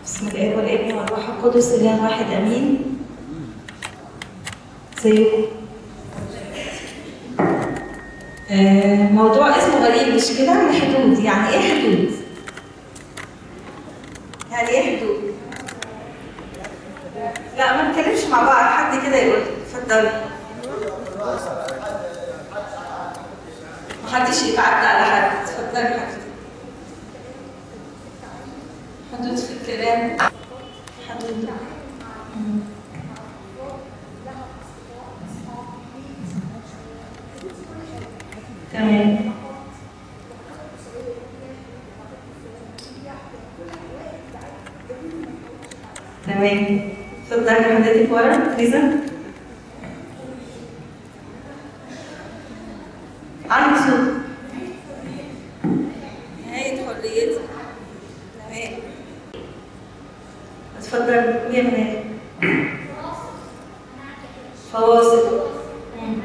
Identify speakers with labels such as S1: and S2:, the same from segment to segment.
S1: بسم الله والابن والروح القدس اله واحد امين ازيكم آه، موضوع اسمه غريب مش كده حدود يعني ايه حدود يعني ايه حدود لا ما نتكلمش مع بعض حد كده يقول اتفضلي محدش يتعدى على حد اتفضلي حضرتك حدود في الكلام حدود مم. تمام تمام اتفضلي حضرتك ورا ليزا عندي صوت نهاية حريتي تمام اتفضل مية من فواصل مم.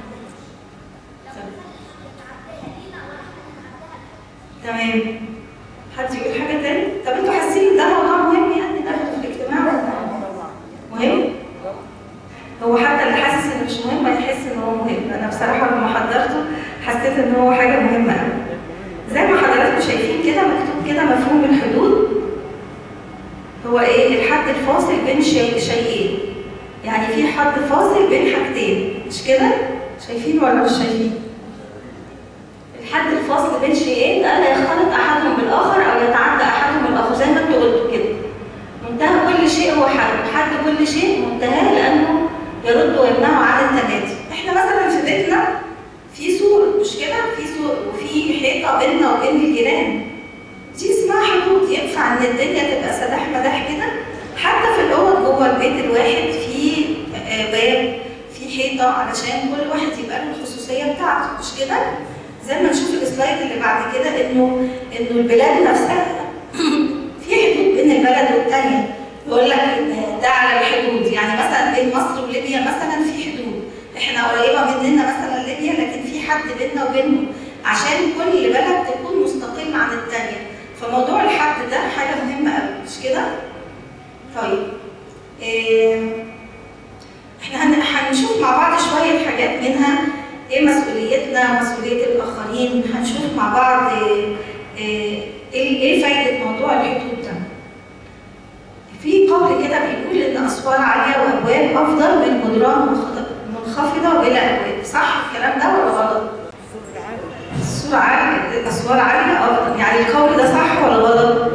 S1: تمام حد يقول حاجة تاني؟ طب انتوا حاسين ان ده موضوع مهم يعني ده في الاجتماع ولا مهم؟ هو حتى اللي حاسس انه مش مهم هيحس ان هو مهم، انا بصراحة لما حضرته حسيت ان هو حاجة مهمة قوي. زي ما حضراتكم شايفين كده مكتوب كده مفهوم الحدود هو ايه؟ الحد الفاصل بين شيء شيئين. يعني في حد فاصل بين حاجتين، مش كده؟ شايفين ولا مش شايفين؟ الحد الفاصل بين شيئين ده لا يختلط احدهم بالاخر او يتعدى احدهم الاخر زي ما انتوا قلتوا كده. منتهى كل شيء هو حد، حد كل شيء منتهاه لانه يرد ويمنعه عن التمادي. احنا مثلا في بيتنا في سور مش كده؟ في سور وفي حيطه بيننا وبين الجيران. دي اسمها حدود ينفع ان الدنيا تبقى سداح مداح كده حتى في الاوض جوه البيت الواحد في آه، باب في حيطه علشان كل واحد يبقى له الخصوصيه بتاعته مش كده؟ زي ما نشوف السلايد اللي بعد كده انه انه البلاد نفسها في حدود بين البلد والتانيه يقول لك ان ده على الحدود يعني مثلا بين مصر وليبيا مثلا في حدود احنا قريبه مننا مثلا ليبيا لكن في حد بيننا وبينهم عشان كل بلد تكون مستقله عن التانيه فموضوع الحد ده حاجه مهمه قوي مش كده؟ طيب إيه احنا هن- هنشوف مع بعض شويه حاجات منها ايه مسؤوليتنا مسؤوليه الاخرين هنشوف مع بعض إيه ايه ايه فايده موضوع الحدود ده في قول كده بيقول ان اسوار عاليه وابواب افضل من جدران منخفضه منخفضة بلا ابواب صح الكلام ده ولا غلط؟ السور عالية الاسوار عاليه افضل يعني القول ده صح ولا غلط؟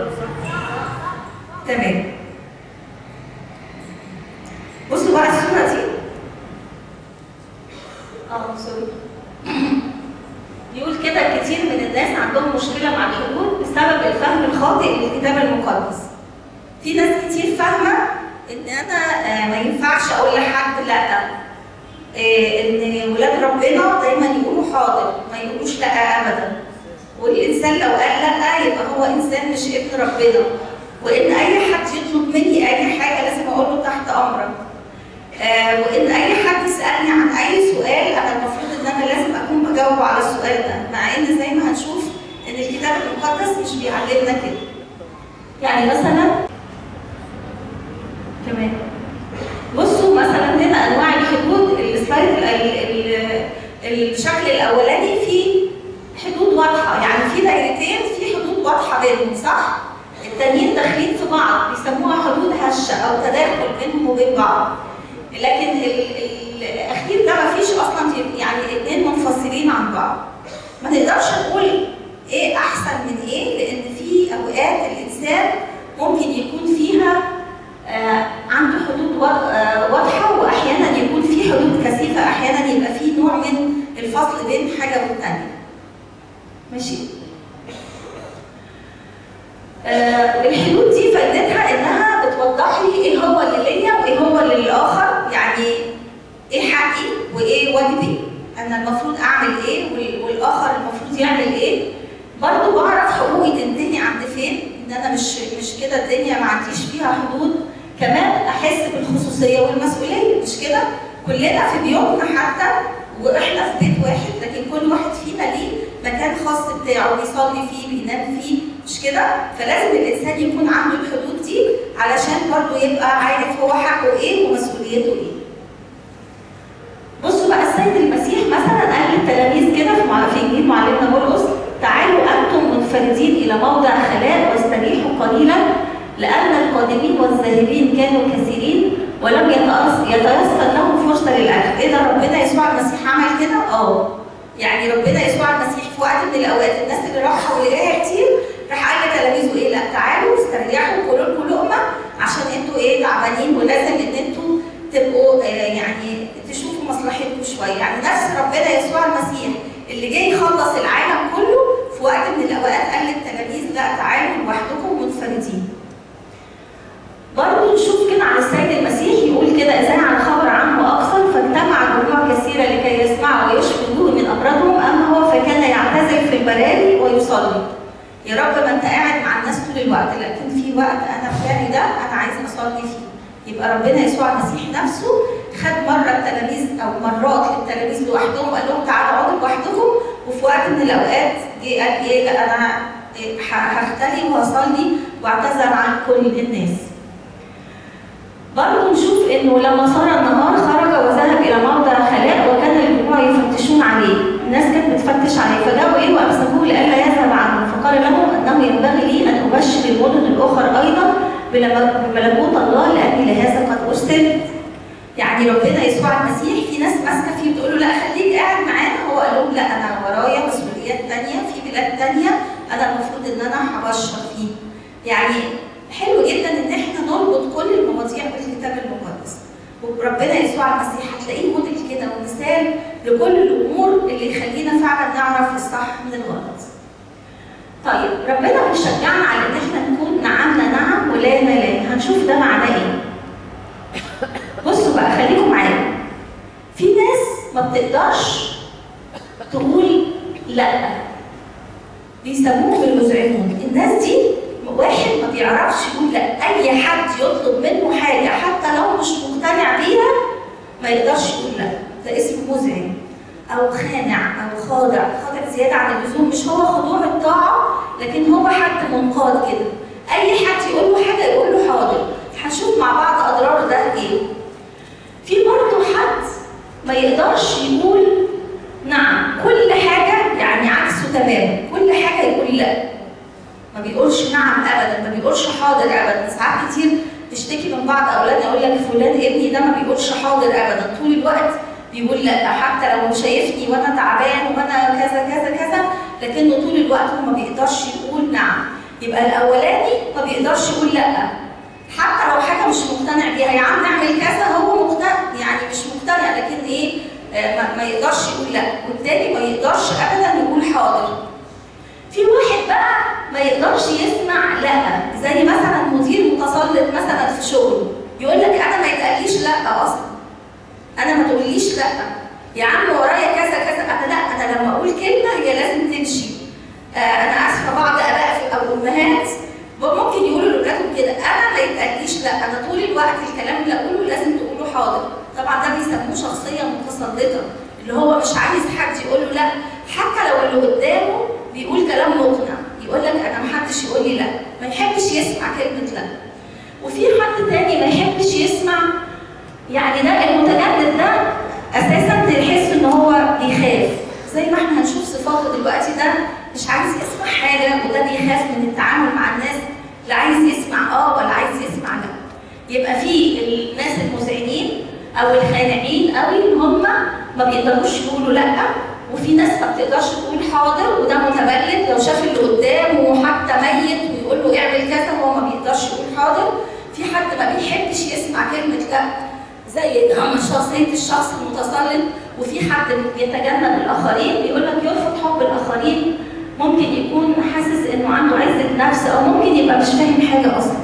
S1: تمام بصوا بقى الصوره دي اه سوري يقول كده كتير من الناس عندهم مشكله مع الحدود بسبب الفهم الخاطئ للكتاب المقدس في ناس كتير فاهمه ان انا آه، ما ينفعش اقول لحد لا آه، ان ولاد ربنا دايما يقولوا حاضر ما يقولوش لا ابدا والانسان لو قال لا يبقى هو انسان مش ابن ربنا وان اي حد يطلب مني اي حاجه لازم اقول له تحت امرك آه، وان اي حد يسالني عن اي سؤال انا المفروض ان انا لازم اكون بجاوب على السؤال ده مع ان زي ما هنشوف ان الكتاب المقدس مش بيعلمنا كده يعني مثلا تمام بصوا مثلا هنا انواع الحدود السلايد ال- ال- ال- الشكل الاولاني فيه حدود واضحه يعني في دايرتين في حدود واضحه بينهم صح؟ التانيين داخلين في بعض بيسموها حدود هشه او تداخل بينهم وبين بعض لكن ال- ال- الاخير ده مفيش اصلا يعني اتنين منفصلين عن بعض ما نقدرش نقول ايه احسن من ايه لان في اوقات الانسان ممكن يكون فيها آه، عنده حدود وا- آه، واضحه واحيانا يكون في حدود كثيفه احيانا يبقى في نوع من الفصل بين حاجه والتانيه ماشي آه، الحدود دي فائدتها انها بتوضح لي ايه هو اللي ليا وايه هو اللي للاخر يعني ايه حقي وايه واجبي انا المفروض اعمل ايه وال- والاخر المفروض يعمل ايه برضه بعرف حقوقي تنتهي عند فين ان انا مش مش كده الدنيا ما عنديش فيها حدود كمان احس بالخصوصيه والمسؤوليه مش كده كلنا في بيوتنا حتى واحنا في بيت واحد لكن كل واحد فينا ليه مكان خاص بتاعه بيصلي فيه بينام فيه مش كده فلازم الانسان يكون عنده الحدود دي علشان يبقى عارف هو حقه ايه ومسؤوليته ايه بصوا بقى السيد المسيح مثلا قال للتلاميذ كده في مع- في انجيل معلمنا مرقس تعالوا انتم منفردين الى موضع خلاء واستريحوا قليلا لان القادمين والذاهبين كانوا كثيرين ولم يتأس- يتيسر لهم فرصه للاكل ايه ده ربنا يسوع المسيح عمل كده اه يعني ربنا يسوع المسيح في وقت من الاوقات الناس اللي رايحه واللي جايه كتير راح قال لتلاميذه ايه لا تعالوا استريحوا كلوا لكم لقمه عشان انتوا ايه تعبانين ولازم ان انتوا تبقوا آه، يعني تشوفوا مصلحتكم شويه يعني نفس ربنا يسوع المسيح اللي جاي يخلص العالم كله في وقت من الاوقات قال للتلاميذ لا تعالوا لوحدكم منفردين برضه نشوف كده عن السيد المسيح يقول كده إذاع الخبر عنه أكثر فاجتمع جموع كثيرة لكي يسمعوا ويشفوا من أمراضهم أما هو فكان يعتزل في البراري ويصلي يا رب ما أنت قاعد مع الناس طول الوقت لكن في وقت أنا بتاعي ده أنا عايز أصلي فيه يبقى ربنا يسوع المسيح نفسه خد مرة التلاميذ أو مرات للتلاميذ لوحدهم وقال لهم تعالوا اقعدوا لوحدكم وفي وقت من الأوقات جه قال إيه لا أنا إيه، ه- هختلي وهصلي واعتذر عن كل الناس. برضه نشوف انه لما صار النهار خرج وذهب الى موضع خلاء وكان الجموع يفتشون عليه، الناس كانت بتفتش عليه فجاءوا ايه وامسكوه لئلا يذهب عنهم، فقال لهم انه ينبغي لي ان ابشر المدن الاخرى ايضا بلم- بملكوت الله لاني لهذا قد ارسلت. يعني ربنا يسوع المسيح في ناس ماسكه فيه بتقول له لا خليك قاعد معانا هو قال لهم لا انا ورايا مسؤوليات تانية في بلاد تانية انا المفروض ان انا هبشر فيه. يعني حلو جدا ان احنا نربط كل المواضيع بالكتاب المقدس وربنا يسوع المسيح هتلاقيه موديل كده ومثال لكل الامور اللي يخلينا فعلا نعرف الصح من الغلط. طيب ربنا بيشجعنا على ان احنا نكون نعمنا نعم ولا لا هنشوف ده معناه ايه. بصوا بقى خليكم معايا. في ناس ما بتقدرش تقول لا بيسموهم المزعجون الناس دي واحد ما بيعرفش يقول لا اي حد يطلب منه حاجه حتى لو مش مقتنع بيها ما يقدرش يقول لا ده اسمه مزعج او خانع او خاضع خاضع زياده عن اللزوم مش هو خضوع الطاعه لكن هو حد منقاد كده اي حد يقول له حاجه يقول له حاضر هنشوف مع بعض اضرار ده ايه في برضه حد ما يقدرش يقول نعم كل حاجه يعني عكسه تماما كل حاجه يقول لا ما بيقولش نعم ابدا ما بيقولش حاضر ابدا ساعات كتير تشتكي من بعض اولادنا يقول لك فلان ابني ده ما بيقولش حاضر ابدا طول الوقت بيقول لا حتى لو شايفني وانا تعبان وانا كذا كذا كذا لكنه طول الوقت هو ما بيقدرش يقول نعم يبقى الاولاني ما بيقدرش يقول لا حتى لو حاجه مش مقتنع بيها يا عم نعمل كذا هو مقتنع يعني مش مقتنع لكن ايه آه، ما- ما يقدرش يقول لا والتاني ما يقدرش ابدا يقول حاضر في واحد بقى ما يقدرش يسمع لا زي مثلا مدير متسلط مثلا في شغله يقول لك انا ما يتقاليش لا اصلا انا ما تقوليش لا يا عم ورايا كذا كذا انا لا انا لما اقول كلمه هي لازم تمشي آه انا اسفه بعض اباء في- او امهات ممكن يقولوا لاولادهم كده انا ما يتقاليش لا انا طول الوقت الكلام اللي اقوله لازم تقولوا حاضر طبعا ده بيسموه شخصيه متسلطه اللي هو مش عايز حد يقول له لا حتى لو اللي قدامه بيقول كلام مقنع يقول لك انا محدش يقول لي لا ما يحبش يسمع كلمه لا وفي حد تاني ما يحبش يسمع يعني ده المتجدد ده اساسا تحس ان هو بيخاف زي ما احنا هنشوف صفاته دلوقتي ده مش عايز يسمع حاجه وده بيخاف من التعامل مع الناس لا عايز يسمع اه ولا عايز يسمع لا يبقى في الناس المزعجين او الخانعين قوي هم ما بيقدروش يقولوا لا وفي ناس ما بتقدرش تقول حاضر وده متبلد لو شاف اللي قدامه حتى ميت ويقول له اعمل كذا هو ما بيقدرش يقول حاضر في حد ما بيحبش يسمع كلمه لا زي شخصيه الشخص المتسلط وفي حد بيتجنب الاخرين بيقول لك يرفض حب الاخرين ممكن يكون حاسس انه عنده عزه نفس او ممكن يبقى مش فاهم حاجه اصلا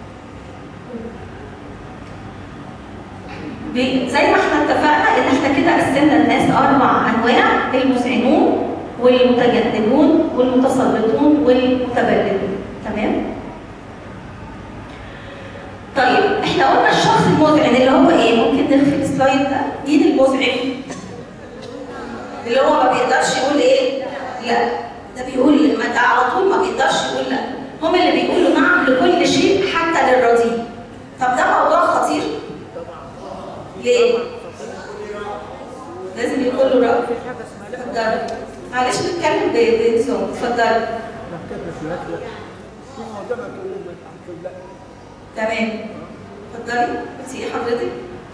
S1: بي- زي ما احنا اتفقنا ان احنا كده قسمنا الناس اربع انواع المذعنون والمتجنبون والمتسلطون والمتبلدون تمام طيب احنا قلنا الشخص المذعن اللي هو ايه ممكن نخفي السلايد ده مين المذعن اللي هو ما بيقدرش يقول ايه لا ده بيقول ما ده على طول ما بيقدرش يقول لا هم اللي بيقولوا نعم لكل شيء حتى للرضيع طب ده اتفضلي
S2: لا كيف لا لا في موضوع تقول لا
S1: تمام اتفضلي قلتي ايه حضرتك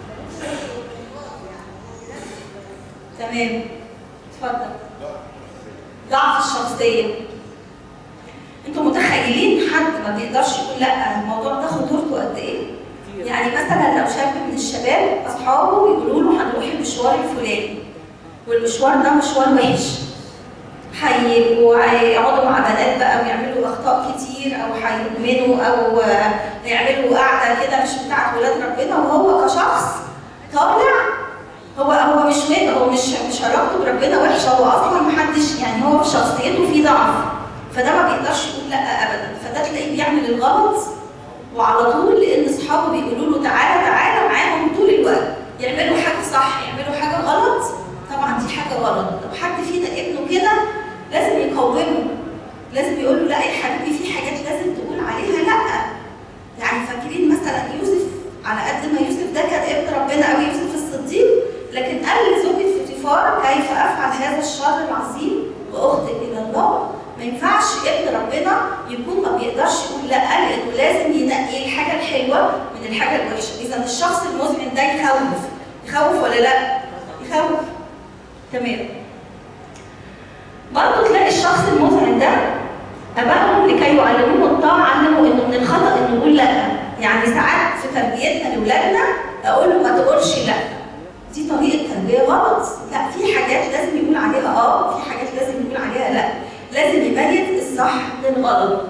S1: تمام اتفضل ضعف الشخصيه انتوا متخيلين حد ما بيقدرش يقول لا الموضوع ده خطورته قد ايه يعني مثلا لو شاب من الشباب اصحابه يقولوا له هنروح المشوار الفلاني والمشوار ده مشوار وحش هيبقوا هيقعدوا مع بنات بقى ويعملوا اخطاء كتير او هيدمنوا او يعملوا قعده كده مش بتاعت ولاد ربنا وهو كشخص طالع هو هو مش وين هو مش مش علاقته بربنا وحشه هو اصلا محدش يعني هو في شخصيته في ضعف فده ما بيقدرش يقول لا ابدا فده تلاقيه بيعمل الغلط وعلى طول لان اصحابه بيقولوا له تعالى تعالى معاهم طول الوقت يعملوا حاجه صح يعملوا حاجه غلط طبعا دي حاجه غلط لو حد فينا ابنه كده لازم يقومه لازم يقول له لا يا حبيبي في حاجات لازم تقول عليها لا يعني فاكرين مثلا يوسف على قد ما يوسف ده كان ابن ربنا قوي يوسف الصديق لكن قال لزوجة فوتيفار كيف افعل هذا الشر العظيم واخطئ الى الله ما ينفعش ابن ربنا يكون ما بيقدرش يقول لا لانه لازم ينقي الحاجه الحلوه من الحاجه الوحشه اذا الشخص المزعج ده يخوف يخوف ولا لا يخوف تمام برضه تلاقي الشخص المزعج ده ابائهم لكي يعلموه الطاعه علموا انه من الخطا انه يقول لا يعني ساعات في تربيتنا لاولادنا اقول له ما تقولش لا دي طريقه تربيه غلط لا في حاجات لازم يقول عليها اه في حاجات لازم يقول عليها لا لازم يبين الصح من الغلط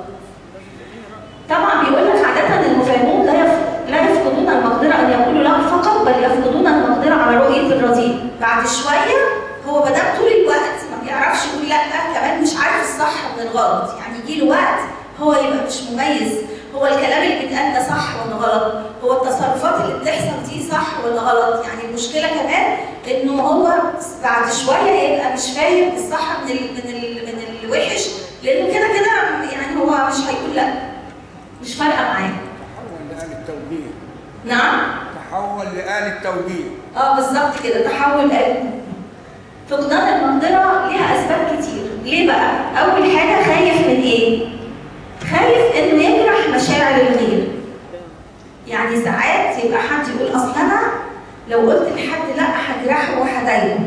S1: طبعا بيقول لك عاده المفهمون لا يف... لا يفقدون المقدره ان يقولوا لا فقط بل يفقدون المقدره على رؤيه الرذيل بعد شويه هو ما دام طول الوقت ما بيعرفش يقول لا كمان مش عارف الصح من الغلط يعني يجي له وقت هو يبقى مش مميز هو الكلام اللي بيتقال ده صح ولا غلط هو التصرفات اللي بتحصل دي صح ولا غلط يعني المشكله كمان انه هو بعد شويه يبقى مش فاهم الصح من ال من ال من الوحش لانه كده كده يعني هو مش هيقول لا مش فارقه معاه
S2: تحول لآل التوجيه
S1: نعم
S2: تحول لآل التوجيه
S1: اه بالظبط كده تحول قلب فقدان المقدرة ليها أسباب كتير، ليه بقى؟ أول حاجة خايف من إيه؟ خايف إنه يجرح مشاعر الغير. يعني ساعات يبقى حد يقول أصل أنا لو قلت لحد لا هجرحه وهضايقه.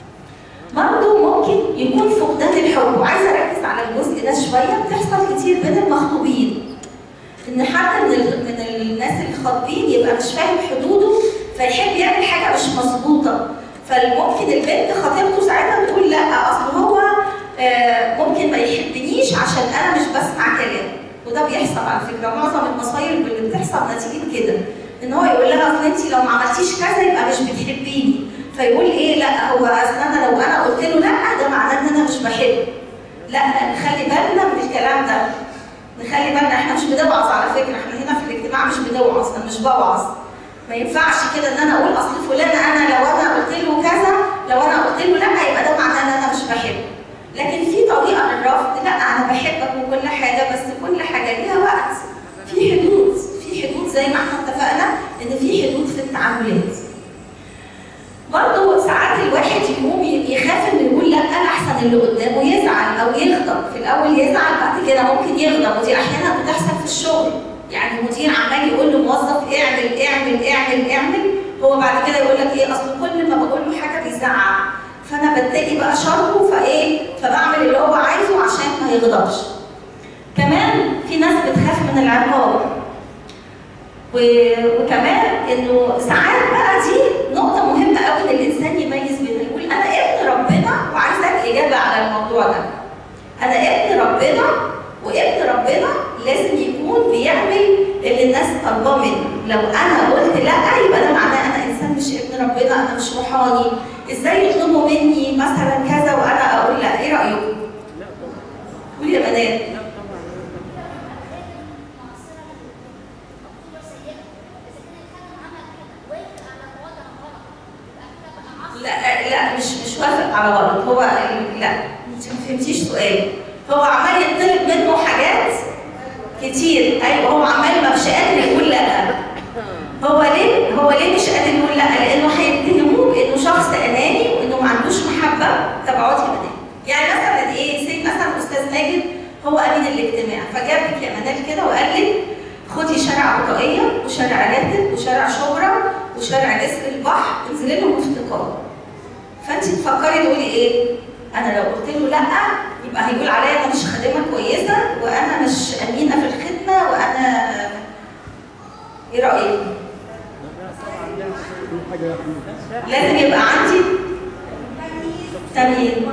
S1: برضه ممكن يكون فقدان الحب، وعايزة أركز على الجزء ده شوية بتحصل كتير بين المخطوبين. إن حد من ال- من الناس الخاطبين يبقى مش فاهم حدوده فيحب يعمل حاجة مش مظبوطة. فممكن البنت خطيبته ساعتها بتقول لا اصل هو آه، ممكن ما يحبنيش عشان انا مش بسمع كلامه وده بيحصل على فكره معظم المصايب اللي بتحصل نتيجه كده ان هو يقول لها اصل انت لو ما عملتيش كذا يبقى مش بتحبيني فيقول ايه لا هو اصل انا لو انا قلت له لا ده معناه ان انا مش بحبه لا نخلي بالنا من الكلام ده نخلي بالنا احنا مش بنوعظ على فكره احنا هنا في الاجتماع مش بنوعظ انا مش بوعظ ما ينفعش كده ان انا اقول اصل فلان انا لو انا قلت له كذا لو انا قلت له لا يبقى ده معناه ان انا مش بحبه لكن في طريقه للرفض لا انا بحبك وكل حاجه بس كل حاجه ليها وقت في حدود في حدود زي ما احنا اتفقنا ان في حدود في التعاملات برضه ساعات الواحد يقوم يخاف انه يقول لا انا احسن اللي قدامه يزعل او يغضب في الاول يزعل بعد كده ممكن يغضب ودي احيانا بتحصل في الشغل يعني المدير عمال يقول لموظف اعمل اعمل اعمل اعمل هو بعد كده يقول لك ايه اصل كل ما بقول له حاجه بيزعق فانا بتقي بقى شره فايه فبعمل اللي هو عايزه عشان ما يغضبش كمان في ناس بتخاف من العقاب و- وكمان انه ساعات بقى دي نقطه مهمه قوي ان الانسان يميز بين يقول انا ابن ربنا وعايزك اجابه على الموضوع ده انا ابن ربنا وابن ربنا لازم يكون بيعمل اللي الناس طالباه منه لو انا قلت لا يبقى ده معناه انا انسان مش ابن ربنا انا مش روحاني ازاي يطلبوا مني مثلا كذا وانا اقول لا ايه رايكم قول يا بنات لا لا مش مش وافق على غلط هو لا انت ما فهمتيش سؤالي هو عمال يطلب منه حاجات كتير ايوه هو عمال ما مش قادر يقول لا هو ليه هو ليه مش قادر يقول لا لانه هيتهموه بانه شخص اناني وانه ما عندوش محبه طب اقعدي يا بنات يعني مثلا ايه سي مثلا استاذ ناجي شارع الطاقية وشارع راتب وشارع شبرا وشارع جسر البحر انزلي لهم افتقار فانت تفكري تقولي ايه؟ انا لو قلت له لا يبقى هيقول عليا انا مش خادمه كويسه وانا مش امينه في الخدمه وانا ايه رايك؟
S2: كل حاجه ياخدوها
S1: لازم يبقى عندي تمييز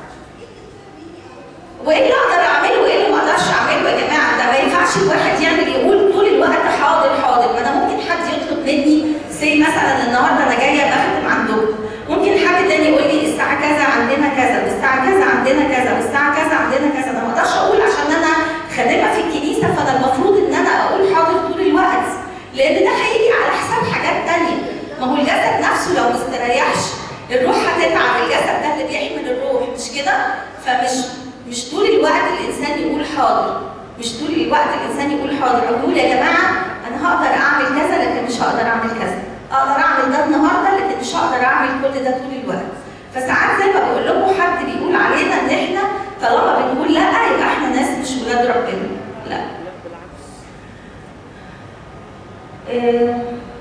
S1: وايه اللي اقدر اعمله وايه اللي ما اقدرش اعمله يا جماعه ده ما ينفعش الواحد يعمل يقول طول الوقت حاضر حاضر ما انا ممكن حد يطلب مني زي مثلا النهارده انا جايه بخدم عندكم ممكن حد تاني يقول لي الساعه كذا عندنا كذا والساعه كذا عندنا كذا والساعه كذا عندنا كذا انا ما اقدرش اقول عشان انا خادمه في الكنيسه فانا المفروض ان انا اقول حاضر طول الوقت لان ده هيجي على حساب حاجات تانيه ما هو الجسد نفسه لو ما استريحش الروح هتتعب الجسد ده اللي بيحمل الروح مش كده فمش مش طول الوقت الانسان يقول حاضر مش طول الوقت الانسان يقول حاضر اقول يا جماعه انا هقدر اعمل كذا لكن مش هقدر اعمل كذا اقدر اعمل ده النهارده لكن مش هقدر اعمل كل ده طول الوقت فساعات زي ما بقول لكم حد بيقول علينا ان احنا طالما بنقول لا يبقى احنا ناس مش ولاد ربنا لا آه،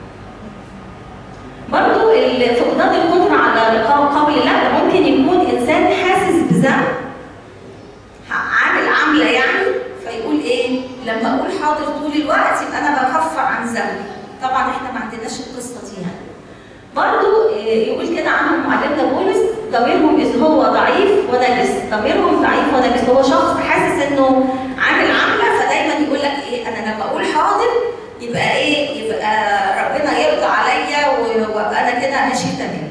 S1: برضو ال- فقدان القدرة على لقاء قول لا ممكن يكون إنسان حاسس بذنب ح- عامل عاملة يعني فيقول إيه لما أقول حاضر طول الوقت يبقى أنا بكفر عن ذنبي طبعا إحنا ما عندناش القصة دي يعني برضو آه، يقول كده عنهم معلمنا بولس ضميرهم إذ هو ضعيف ونجس ضميرهم ضعيف ونجس هو شخص حاسس إنه عامل عاملة فدايما يقول لك إيه أنا لما أقول حاضر يبقى ايه يبقى ربنا يرضى عليا و- وابقى انا كده ماشي تمام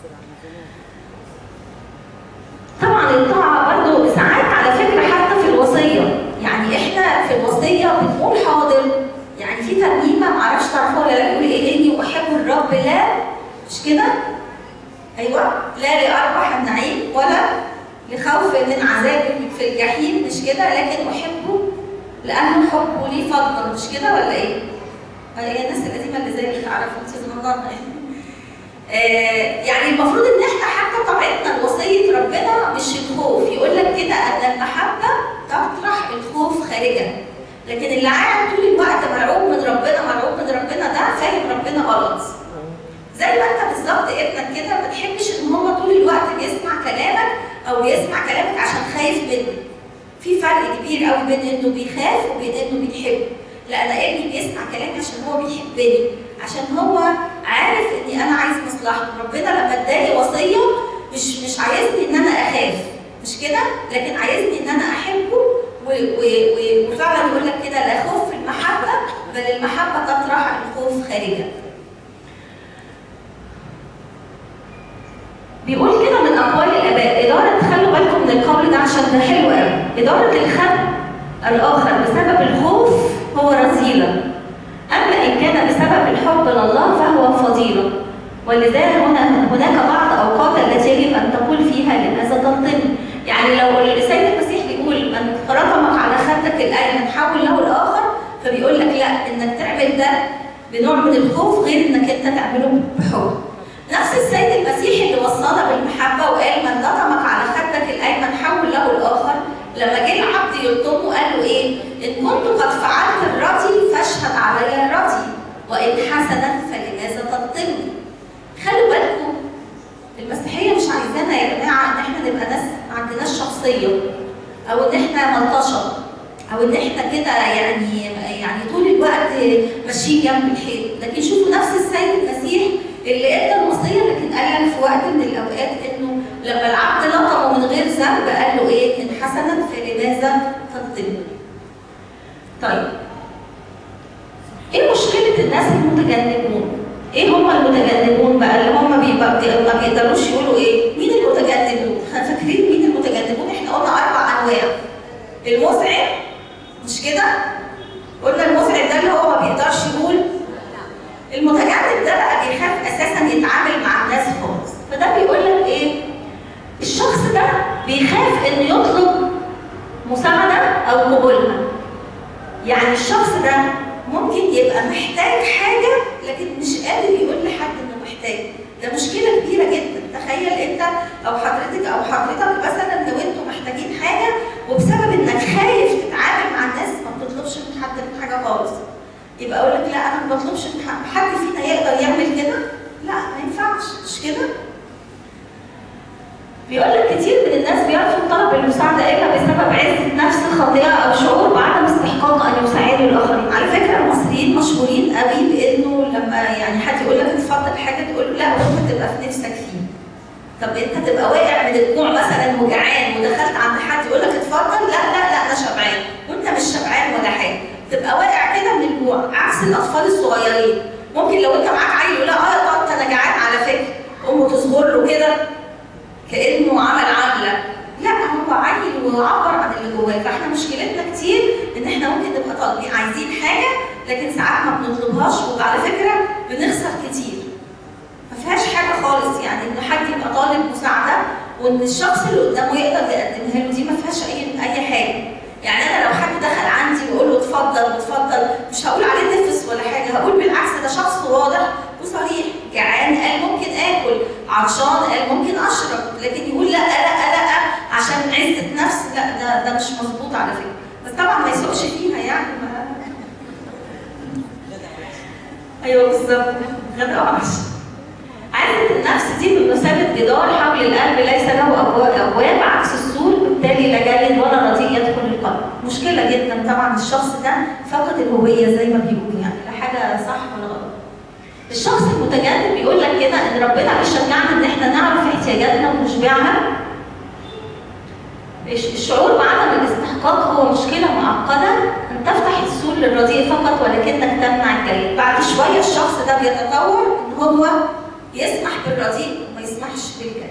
S1: طبعا الطاعه برضو ساعات على فكره حتى في الوصيه يعني احنا في الوصيه بنقول حاضر يعني في ترنيمه معرفش تعرفوها ولا لا بيقول ايه اني احب الرب لا مش كده ايوه لا لاربح النعيم ولا لخوف من عذاب في الجحيم مش كده لكن احبه لأن حبه لي فضلا مش كده ولا ايه؟ هي الناس القديمة اللي زي بتعرف انت صغننة يعني. آه يعني المفروض ان احنا حتى طبيعتنا لوصية ربنا مش الخوف يقول لك كده ان المحبة تطرح الخوف خارجا لكن اللي قاعد طول الوقت مرعوب من ربنا مرعوب من ربنا ده فاهم ربنا غلط زي ما انت بالظبط ابنك كده ما تحبش ان هو طول الوقت بيسمع كلامك او يسمع كلامك عشان خايف منك في فرق كبير قوي بين انه بيخاف وبين انه بيحب لا انا ابني بيسمع كلامي عشان هو بيحبني عشان هو عارف اني انا عايز مصلحته ربنا لما اداني وصيه مش مش عايزني ان انا اخاف مش كده لكن عايزني ان انا احبه و- و- و- وفعلا يقول لك كده لا خوف في المحبه بل المحبه تطرح الخوف خارجا بيقول كده من اقوال الاباء اداره خلوا بالكم من القول ده عشان ده حلو قوي اداره الخلق الاخر بسبب الخوف هو رذيله اما ان كان بسبب الحب لله فهو فضيله ولذا هنا هناك بعض اوقات التي يجب ان تقول فيها لماذا تنطني يعني لو السيد المسيح بيقول من رقمك على خدك الايمن حول له الاخر فبيقول لك لا انك تعمل ده بنوع من الخوف غير انك انت تعمله بحب نفس السيد المسيح اللي وصانا بالمحبه وقال من لطمك على خدك الايمن حول له الاخر لما جه العبد يلطمه قال له ايه؟ ان كنت قد فعلت الرضي فاشهد علي الرضي وان حسنا فلماذا تلطمني؟ خلوا بالكم المسيحيه مش عايزانا يا جماعه ان احنا نبقى ناس ما عندناش شخصيه او ان احنا ملطشه او ان احنا كده يعني يعني طول الوقت ماشيين جنب الحيط لكن شوفوا نفس السيد المسيح اللي ادى الوصيه لكن قال لك في وقت من الاوقات انه لما العبد لطمه من غير ذنب قال له ايه ان حسنا فلماذا تلطمني طيب ايه مشكله الناس المتجنبون ايه هم المتجنبون بقى اللي هم بيبقى ما بيقدروش يقولوا ايه مين المتجنبون فاكرين مين المتجنبون احنا قلنا اربع انواع المزعج مش كده قلنا المزعج ده اللي هو ما بيقدرش يقول المتجنب ده بقى بيخاف اساسا يتعامل مع الناس خالص فده بيقول لك ايه الشخص ده بيخاف انه يطلب مساعده او قبولها يعني الشخص ده ممكن يبقى محتاج حاجه لكن مش قادر يقول لحد انه محتاج ده مشكله كبيره جدا تخيل انت او حضرتك او حضرتك مثلا لو انتوا محتاجين حاجه وبسبب انك خايف تتعامل مع الناس ما بتطلبش من حد من حاجه خالص يبقى اقول لك لا انا ما بطلبش من حد حد فينا يقدر يعمل كده لا ما ينفعش مش كده بيقول لك كتير من الناس بيرفض طلب المساعده الا بسبب عزه نفس خاطئه او شعور بعدم استحقاق ان يساعدوا الاخرين على فكره المصريين مشهورين قوي بانه لما يعني حد يقول لك اتفضل حاجه تقول له لا وانت تبقى في نفسك فيه طب انت تبقى واقع من الجوع مثلا وجعان ودخلت عند حد يقول لك اتفضل لا لا لا انا شبعان وانت مش شبعان ولا حاجه تبقى واقع كده من الجوع عكس الاطفال الصغيرين ممكن لو انت معاك عيل يقول لها اه يا طنط انا جعان على فكره امه تصبر له كده كانه عمل عمله لا هو عيل وعبر عن اللي جواه فاحنا مشكلتنا كتير ان احنا ممكن نبقى طالبين عايزين حاجه لكن ساعات ما بنطلبهاش وعلى فكره بنخسر كتير ما فيهاش حاجه خالص يعني ان حد يبقى طالب مساعده وان الشخص اللي قدامه يقدر يقدمها له دي ما فيهاش اي اي حاجه يعني انا لو حد دخل عندي واقول له اتفضل اتفضل مش هقول عليه نفس ولا حاجه هقول بالعكس ده شخص واضح وصريح جعان قال ممكن اكل عطشان قال ممكن اشرب لكن يقول لا لا لا عشان عزه نفس لا ده ده مش مظبوط على فكره بس طبعا ما يسوقش فيها يعني ما ايوه بالظبط غدا وعشاء عزة النفس دي بمثابة جدار حول القلب ليس له أبواب أبواب عكس السور بالتالي لا جيد ولا رديء يدخل القلب. مشكلة جدا طبعا الشخص ده فقد الهوية زي ما بيقولوا يعني لا حاجة صح ولا غلط. الشخص المتجنب بيقول لك كده إن ربنا بيشجعنا إن إحنا نعرف احتياجاتنا ونشبعها. الشعور بعدم الاستحقاق هو مشكلة معقدة أن تفتح السور للرديء فقط ولكنك تمنع الجيد. بعد شوية الشخص ده بيتطور إن هو يسمح بالرديء وما يسمحش بالجيد.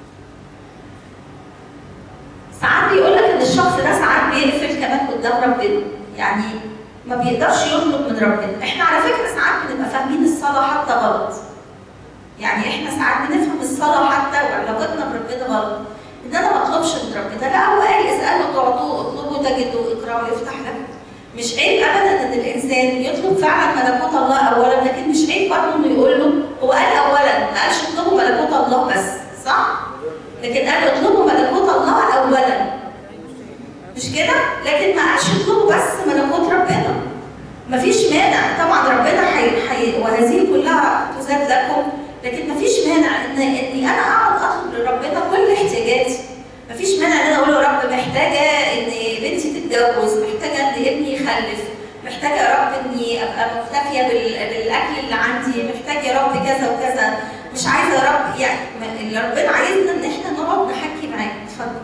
S1: ساعات بيقول لك ان الشخص ده ساعات بيقفل كمان قدام ربنا، يعني ما بيقدرش يطلب من ربنا، احنا على فكره ساعات بنبقى فاهمين الصلاه حتى غلط. يعني احنا ساعات بنفهم الصلاه حتى وعلاقتنا بربنا غلط. ان انا ما اطلبش من ربنا، لا هو قال اسالوا تعطوه، اطلبوا تجدوا، اقرأوا يفتح لكم. مش عيب ابدا ان الانسان يطلب فعلا ملكوت الله اولا لكن مش عيب برضه انه يقول له هو قال اولا ما قالش اطلبوا ملكوت الله بس صح؟ لكن قال اطلبوا ملكوت الله اولا مش كده؟ لكن ما قالش اطلبوا بس ملكوت ربنا مفيش مانع طبعا ربنا حي... حي... وهذه كلها تزاد لكم لكن مفيش مانع ان اني انا اقعد اطلب لربنا كل احتياجاتي مفيش مانع ان انا اقول له يا رب محتاجه ان بنتي تتجوز، محتاجه ان ابني يخلف، محتاجه يا رب اني ابقى مكتفيه بال... بالاكل اللي عندي، محتاج يا رب كذا وكذا، مش عايزه يا رب يعني اللي ربنا عايزنا ان احنا نقعد نحكي معاه، اتفضل.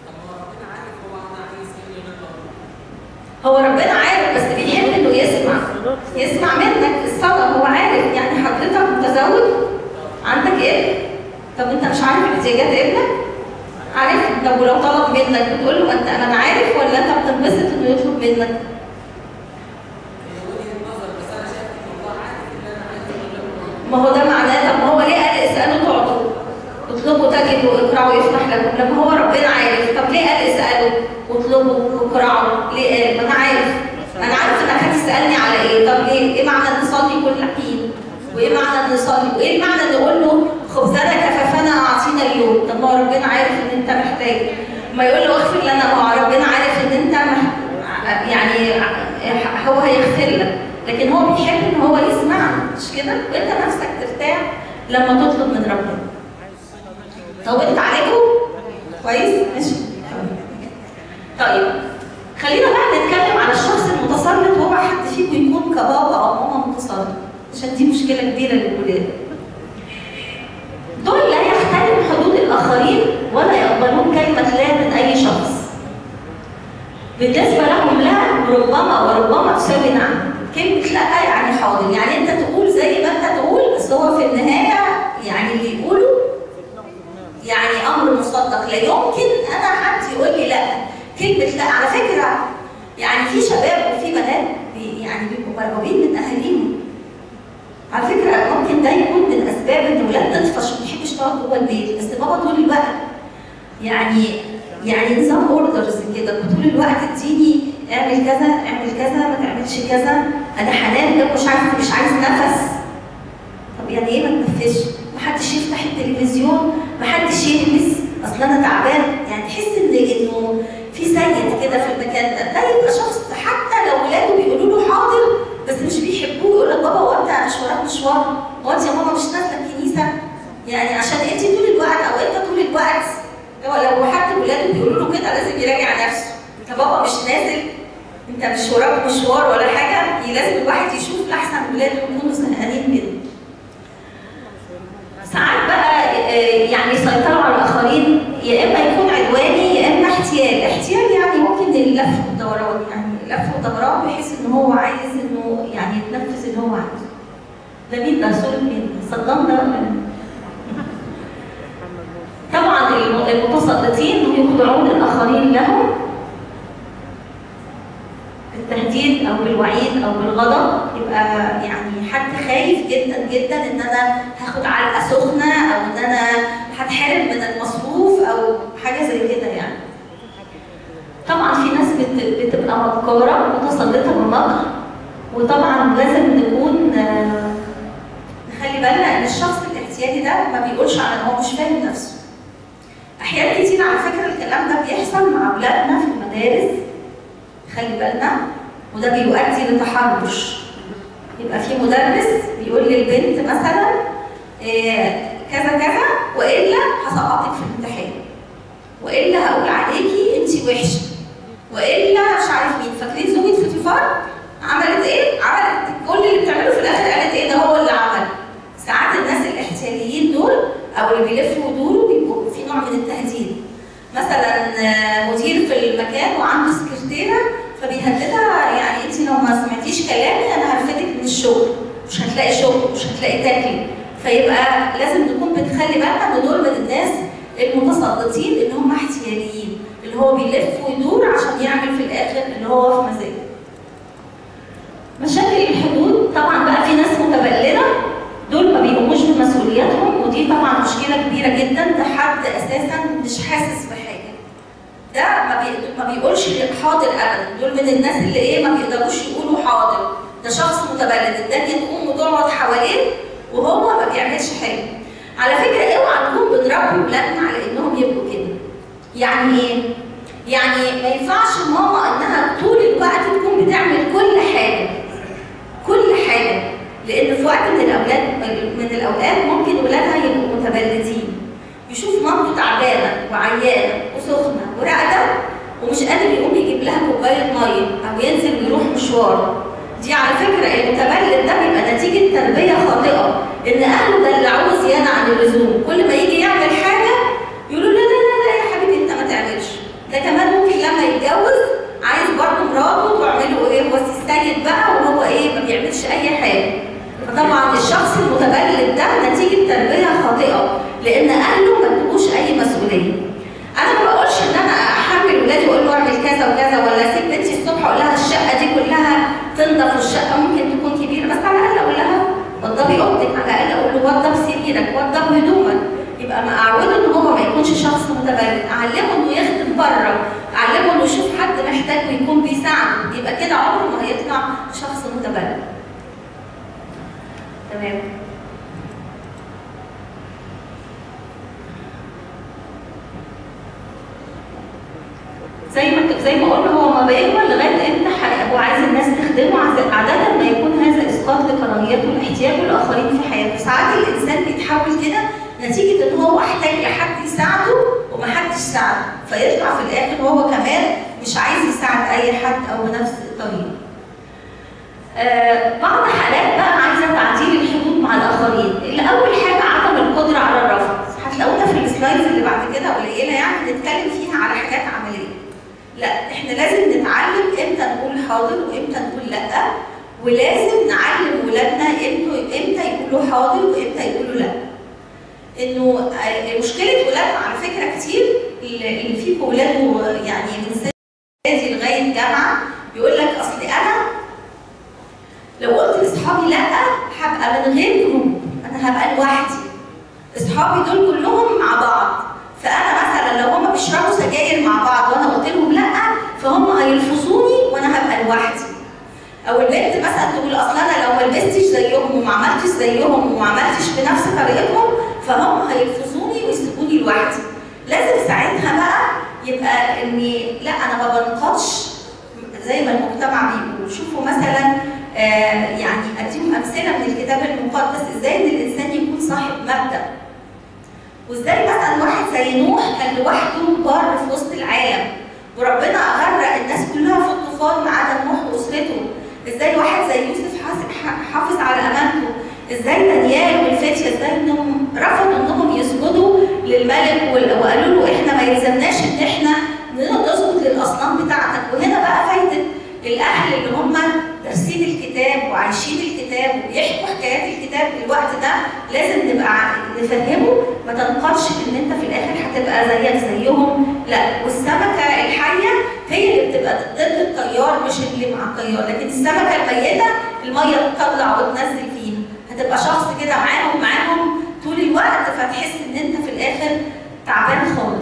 S1: هو ربنا عارف بس بيحب انه يسمع يسمع منك الصدى هو عارف يعني حضرتك متزوج عندك ابن طب انت مش عارف احتياجات ابنك؟ عارف طب ولو طلب منك بتقول له انت انا عارف ولا انت بتنبسط انه يطلب منك؟ ما هو ده معناه طب ما هو ليه قال اسالوا تعطوا؟ اطلبوا تجدوا اقرأوا يفتح لكم لما هو ربنا عارف طب ليه قال اسالوا واطلبوا واقرأوا؟ ليه قال؟ ما انا عارف انا عارف انك هتسالني على ايه طب ليه؟ ايه معنى ان نصلي كل حين؟ وايه معنى ان نصلي؟ وايه المعنى ان نقول له خبزنا كفافنا اعطينا اليوم طب ما هو ربنا عارف ان انت محتاج ما يقول له اغفر لنا ما هو ربنا عارف ان انت مح... يعني هو هيغفر لك لكن هو بيحب ان هو يسمعك مش كده وانت نفسك ترتاح لما تطلب من ربنا طولت عليكم كويس ماشي طيب خلينا بقى نتكلم على الشخص المتسلط وهو حد فيكم يكون كبابا او ماما متسلط عشان دي مشكله كبيره للولاد دول لا يحترم حدود الآخرين ولا يقبلون كلمة لا من أي شخص. بالنسبة لهم لا ربما وربما تساوي نعم. كلمة لا يعني حاضر، يعني أنت تقول زي ما أنت تقول بس هو في النهاية يعني اللي يقوله يعني أمر مصدق، لا يمكن أنا حد يقول لي لا. كلمة لا على فكرة يعني في شباب وفي بنات بي يعني بيبقوا مرعوبين من أهاليهم. على فكره ممكن ده يكون من اسباب ان الولاد تطفش وما تحبش تقعد جوه البيت بس بابا طول الوقت يعني يعني نظام اوردرز كده طول الوقت اديني اعمل كذا اعمل كذا ما تعملش كذا انا حنان ده مش عارف مش عايز نفس طب يعني ايه ما تنفسش؟ محدش يفتح التلفزيون محدش يلبس اصل انا تعبان يعني تحس ان انه في سيد كده في المكان ده ده يبقى شخص حتى لو ولاده بيقولوا له حاضر بس مش بيحبوه يقول لك بابا هو انت مش وراك مشوار هو انت يا ماما مش نازله الكنيسه يعني عشان انت طول الوقت او انت طول الوقت هو لو حد ولاده بيقولوا له كده لازم يراجع نفسه انت بابا مش نازل انت مش وراك مشوار ولا حاجه لازم الواحد يشوف احسن ولاده يكونوا زهقانين منه ساعات بقى آه، يعني يسيطروا على الاخرين يا اما يكون عدواني يا اما احتيال، احتيال يعني ممكن اللف والدوران يعني اللف والدوران بحيث ان هو عايز انه يعني يتنفذ اللي هو عايزه. ده مين ده؟ سوري مين؟ صدام ده ولا مين؟ طبعا الم- المتسلطين يخضعون الاخرين لهم بالتهديد او بالوعيد او بالغضب يبقى يعني حد خايف جدا جدا ان انا هاخد علقه سخنه او ان انا هتحرم من المصروف او حاجه زي كده يعني. طبعا في ناس بت- بتبقى مكاره متسلطه بالمكر وطبعا لازم نكون آه، نخلي بالنا ان الشخص الاحتياجي ده ما بيقولش عن هو مش فاهم نفسه. احيان كتير على فكره الكلام ده بيحصل مع اولادنا في المدارس خلي بالنا وده بيؤدي لتحرش يبقى في مدرس بيقول للبنت مثلا إيه كذا كذا والا هسقطك في الامتحان والا هقول عليكي انت وحشه والا مش عارف مين فاكرين زوجة فوتيفار عملت ايه؟ عملت كل اللي بتعمله في الاخر قالت ايه ده هو اللي عمل ساعات الناس الاحتياليين دول او اللي بيلفوا ودوروا بيبقوا في نوع من التهديد مثلا آه، مدير في المكان وعنده سكرتيره فبيهددها يعني انت لو ما سمعتيش كلامي انا هرفدك من الشغل مش هتلاقي شغل مش هتلاقي تاكلي فيبقى لازم نكون بنخلي بالنا ان دول من الناس المتسلطين اللي هم احتياليين اللي هو بيلف ويدور عشان يعمل في الاخر اللي هو في مزاجه مشاكل الحدود طبعا بقى في ناس متبلده دول ما بيقوموش بمسؤولياتهم ودي طبعا مشكله كبيره جدا ده حد اساسا مش حاسس بحاجه ده ما, بي... ما بيقولش حاضر ابدا دول من الناس اللي ايه ما بيقدروش يقولوا حاضر ده شخص متبلد الدنيا تقوم وتقعد حواليه وهو ما بيعملش حاجه على فكره اوعى نكون بنربي ولادنا على انهم يبقوا كده يعني ايه يعني ما ينفعش ماما انها طول الوقت تكون بتعمل كل حاجه كل حاجه لان في وقت من الاولاد من الاوقات ممكن ولادها يبقوا متبلدين يشوف مامته تعبانه وعيانه وسخنه وراقده ومش قادر يقوم يجيب لها كوبايه ميه او ينزل ويروح مشوار دي على فكره المتبلد ده بيبقى نتيجه تربيه خاطئه ان اهله دلعوه زياده عن اللزوم كل ما يجي يعمل حاجه يقولوا لا لا لا لا يا حبيبي انت ما تعملش ده كمان ممكن لما يتجوز عايز برضه مراته تعمله ايه هو السيد بقى وهو ايه ما بيعملش اي حاجه فطبعا الشخص المتبلد ده نتيجه تربيه خاطئه لان اهله ما ادوش اي مسؤوليه انا ما بقولش ان انا احمل ولادي واقول له اعمل كذا وكذا ولا اسيب بنتي الصبح اقول لها الشقه دي كلها تنضف والشقه ممكن تكون كبيره بس على الاقل اقول لها وضبي اوضتك على الاقل اقول له وضب سريرك وضب هدومك يبقى ما اعوده ان هو ما يكونش شخص متبلد اعلمه انه يخدم بره اعلمه انه يشوف حد محتاج ويكون بيساعده يبقى كده عمره ما هيطلع شخص متبلد تمام زي ما زي ما قلنا هو ما بيكبر لغايه امتى ح- هو عايز الناس تخدمه عز- عاده ما يكون هذا اسقاط لكراهيته واحتياجه الاخرين في حياته ساعات الانسان بيتحول كده نتيجه ان هو احتاج لحد يساعده ومحدش ساعده فيطلع في الاخر هو كمان مش عايز يساعد اي حد او بنفس الطريقه آه، بعض حالات بقى عايزه تعديل الحدود مع الاخرين اللي اول حاجه عدم القدره على الرفض هتلاقونا في السلايدز اللي بعد كده قليله يعني نتكلم فيها على حاجات عمليه لا احنا لازم نتعلم امتى نقول حاضر وامتى نقول لا ولازم نعلم ولادنا امتى امتى يقولوا حاضر وامتى يقولوا لا انه آه، مشكله ولادنا على فكره كتير اللي اللي فيكم ولاده يعني من سن اعدادي لغايه جامعه يقول لك اصل انا لو قلت لاصحابي لا هبقى من غير جروب انا هبقى لوحدي اصحابي دول كلهم مع بعض فانا مثلا لو هما بيشربوا سجاير مع بعض وانا قلت لهم لا فهم هيلفظوني وانا هبقى لوحدي او البنت مثلا تقول اصل انا لو ما لبستش زيهم وما عملتش زيهم وما عملتش بنفس طريقتهم فهم هيلفظوني ويسيبوني لوحدي لازم ساعتها بقى يبقى اني لا انا ما بنقضش زي ما المجتمع بيقول شوفوا مثلا آه يعني اديهم امثله من الكتاب المقدس ازاي ان الانسان يكون صاحب مبدا وازاي مثلا واحد زي نوح كان لوحده بر في وسط العالم وربنا غرق الناس كلها في الطوفان ما عدا نوح واسرته ازاي واحد زي يوسف حافظ حافظ على امانته ازاي دانيال والفتيه ازاي انهم رفضوا انهم يسجدوا للملك وقالوا له احنا ما يلزمناش ان احنا نسجد للاصنام بتاعتك وهنا بقى فايده الاهل اللي هم دارسين الكتاب وعايشين الكتاب وبيحكوا حكايات الكتاب الوقت ده لازم نبقى نفهمه ما تنقرش ان انت في الاخر هتبقى زيك زيهم لا والسمكه الحيه هي اللي بتبقى ضد التيار مش اللي مع التيار لكن السمكه الميته الميه تطلع وتنزل فيها هتبقى شخص كده معاهم معاهم طول الوقت فتحس ان انت في الاخر تعبان خالص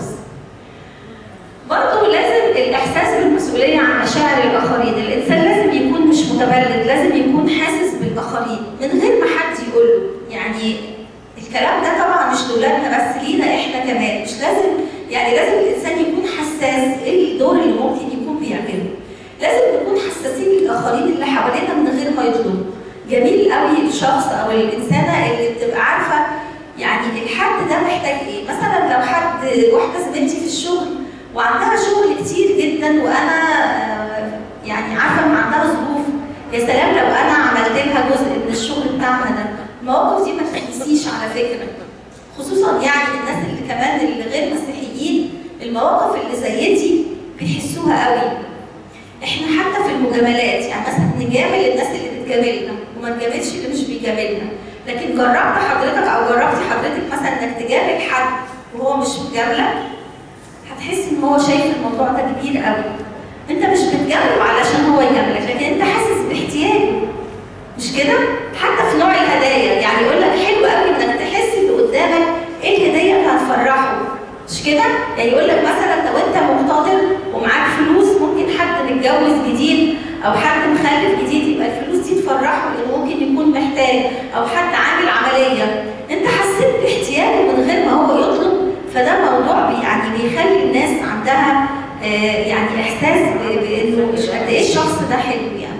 S1: برضه لازم الاحساس بالمسؤوليه عن مشاعر الاخرين، الانسان لازم يكون مش متبلد، لازم يكون حاسس بالاخرين من غير ما حد يقول له، يعني الكلام ده طبعا مش لاولادنا بس لينا احنا كمان، مش لازم يعني لازم الانسان يكون حساس ايه الدور اللي ممكن يكون بيعمله. لازم نكون حساسين للاخرين اللي حوالينا من غير ما يطلبوا. جميل قوي الشخص او الانسانه اللي بتبقى عارفه يعني الحد ده محتاج ايه؟ مثلا لو حد واحده زميلتي في الشغل وعندها شغل كتير جدا وانا يعني عارفه ان عندها ظروف يا سلام لو انا عملت لها جزء من الشغل بتاعها ده المواقف دي ما تنسيش على فكره خصوصا يعني الناس اللي كمان اللي غير مسيحيين المواقف اللي زي دي بيحسوها قوي احنا حتى في المجاملات يعني مثلا نجامل الناس اللي بتجاملنا وما نجاملش اللي مش بيجاملنا لكن جربت حضرتك او جربتي حضرتك مثلا انك تجامل حد وهو مش مجاملك هتحس ان هو شايف الموضوع ده كبير قوي انت مش بتجامله علشان هو يجاملك لكن انت حاسس باحتياجه مش كده حتى في نوع الهدايا يعني يقول لك حلو قوي انك تحس اللي قدامك ايه الهديه اللي هتفرحه مش كده يعني يقول لك مثلا لو انت مقتدر ومعاك فلوس ممكن حد متجوز جديد او حد مخلف جديد يبقى الفلوس دي تفرحه لانه ممكن يكون محتاج او حد عامل عمليه انت حسيت باحتياجه من غير ما هو يطلب فده موضوع يعني بيخلي الناس عندها آه يعني احساس بانه مش قد ايه الشخص ده حلو يعني.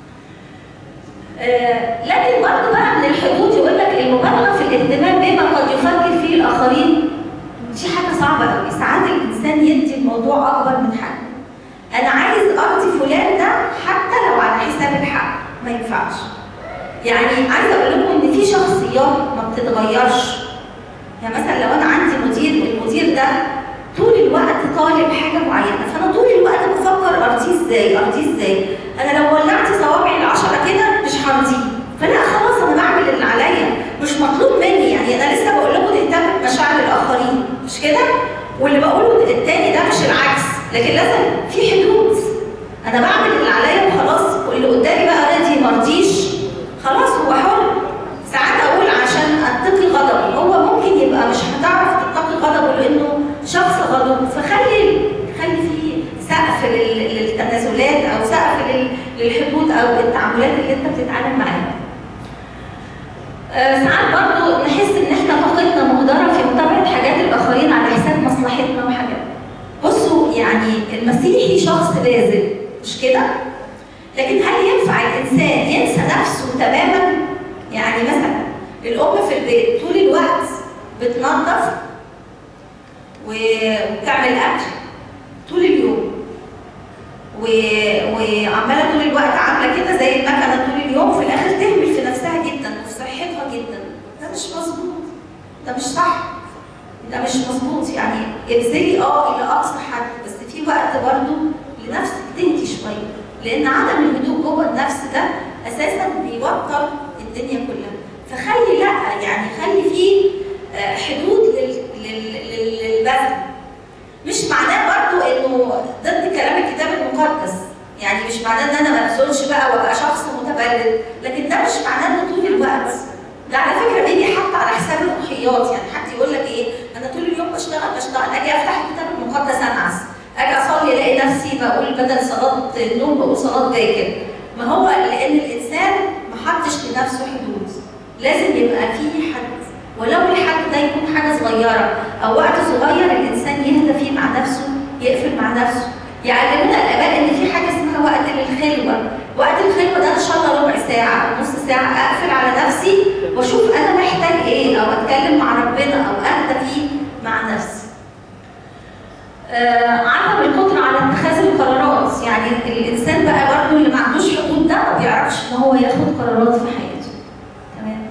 S1: آه لكن برضه بقى من الحدود يقول لك المبالغه في الاهتمام بما قد يفكر فيه الاخرين دي حاجه صعبه قوي، ساعات الانسان يدي الموضوع اكبر من حجمه. انا عايز ارضي فلان ده حتى لو على حساب الحق، ما ينفعش. يعني عايزه اقول لكم ان في شخصيات ما بتتغيرش يعني مثلا لو انا عندي مدير المدير ده طول الوقت طالب حاجه معينه فانا طول الوقت بفكر ارضيه ازاي ارضيه ازاي انا لو ولعت صوابعي العشره كده مش هرضيه فلا خلاص انا بعمل اللي عليا مش مطلوب مني يعني انا لسه بقول لكم نهتم بمشاعر الاخرين مش كده واللي بقوله التاني ده مش العكس لكن لازم في حدود انا بعمل اللي عليا وخلاص واللي قدامي بقى راضي مرضيش خلاص هو حر ساعات اقول عشان اتقي غضبه هو ممكن يبقى مش هتعرف تتقي غضبه لانه شخص غضوب فخلي خلي في سقف للتنازلات او سقف للحدود او التعاملات اللي انت بتتعامل معاها. آه ساعات برضو نحس ان احنا طاقتنا مهدره في متابعه حاجات الاخرين على حساب مصلحتنا وحاجات. بصوا يعني المسيحي شخص باذل مش كده؟ لكن هل ينفع الانسان ينسى نفسه تماما؟ يعني مثلا الام في البيت طول الوقت بتنظف وبتعمل اكل طول اليوم و... وعماله طول الوقت عامله كده زي المكنه طول اليوم في الاخر تهمل في نفسها جدا وفي صحتها جدا ده مش مظبوط ده مش صح ده مش مظبوط يعني ابذلي اه الى اقصى حد بس في وقت برضه لنفسك تهدي شويه لان عدم الهدوء جوه النفس ده اساسا بيوتر الدنيا كلها فخلي لا يعني خلي فيه حدود للبذل مش معناه برضو انه ضد كلام الكتاب المقدس يعني مش معناه ان انا ما ابذلش بقى وابقى شخص متبلد لكن ده مش معناه انه طول الوقت ده على فكره بيجي حتى على حساب الروحيات يعني حد يقول لك ايه انا طول اليوم بشتغل بشتغل اجي افتح الكتاب المقدس انعس اجي اصلي الاقي نفسي بقول بدل صلاه النوم بقول صلاه باكر ما هو لان الانسان ما حطش لنفسه حدود لازم يبقى فيه حد ولو الحد ده يكون حاجه صغيره او وقت صغير الانسان يهدى فيه مع نفسه يقفل مع نفسه يعلمونا الاباء ان في حاجه اسمها برضه وقت للخلوه وقت الخلوه ده ان شاء الله ربع ساعه او نص ساعه اقفل على نفسي واشوف انا محتاج ايه او اتكلم مع ربنا او اهدى فيه مع نفسي آه، عدم القدرة على اتخاذ القرارات يعني الإنسان بقى برضه اللي ما عندوش حدود ده ما بيعرفش إن هو ياخد قرارات في حياته تمام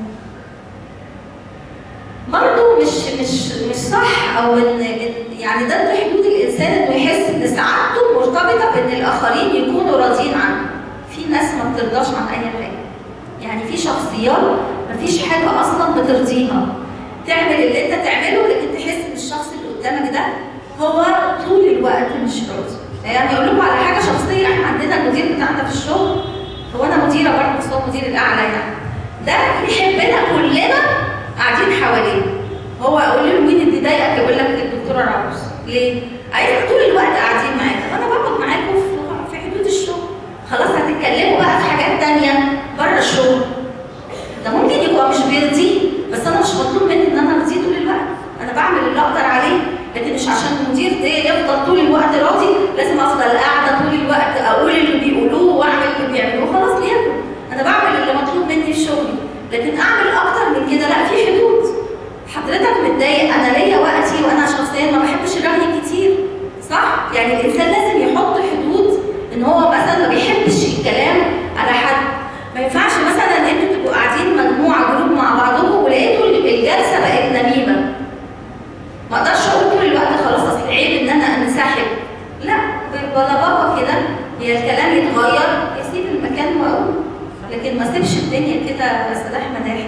S1: برضه مش مش مش صح او ان إن- يعني ضد حدود الانسان انه يحس ان سعادته مرتبطه بان الاخرين يكونوا راضيين عنه. في ناس ما بترضاش عن اي حاجه. يعني في شخصيات مفيش حاجه اصلا بترضيها. تعمل اللي انت تعمله لكن تحس ان الشخص اللي قدامك ده هو طول الوقت مش راضي. يعني اقول لكم على حاجه شخصيه احنا عندنا المدير بتاعنا في الشغل هو انا مديره برضه بس هو المدير الاعلى يعني. ده يحبنا كلنا قاعدين حواليه هو اقول له مين اللي ضايقك يقول لك الدكتوره راوس ليه؟ عايزك طول الوقت قاعدين معاك وانا بقعد معاكم في- في حدود الشغل خلاص هتتكلموا بقى في حاجات تانية بره الشغل ده ممكن يبقى مش بيرضيه بس انا مش مطلوب مني ان انا ارضيه طول الوقت انا بعمل اللي اقدر عليه لكن مش عشان المدير ده يفضل طول الوقت راضي لازم افضل قاعده طول الوقت اقول اللي بيقولوه واعمل اللي بيعملوه خلاص ليكن انا بعمل اللي مطلوب مني في شغلي لكن اعمل اكتر من كده لا في حدود حضرتك متضايق انا ليا وقتي وانا شخصيا ما بحبش الرغي كتير صح يعني الانسان لازم يحط حدود ان هو مثلا ما بيحبش الكلام على حد ما ينفعش مثلا ان انتوا تبقوا قاعدين مجموعه جروب مع بعضكم ولقيتوا الجلسه بقت نميمه ما اقدرش اقول طول الوقت خلاص اصل عيب ان انا انسحب لا بلباقه كده هي الكلام يتغير يسيب المكان واقول لكن ما سيبش الدنيا كده سلاح مداحي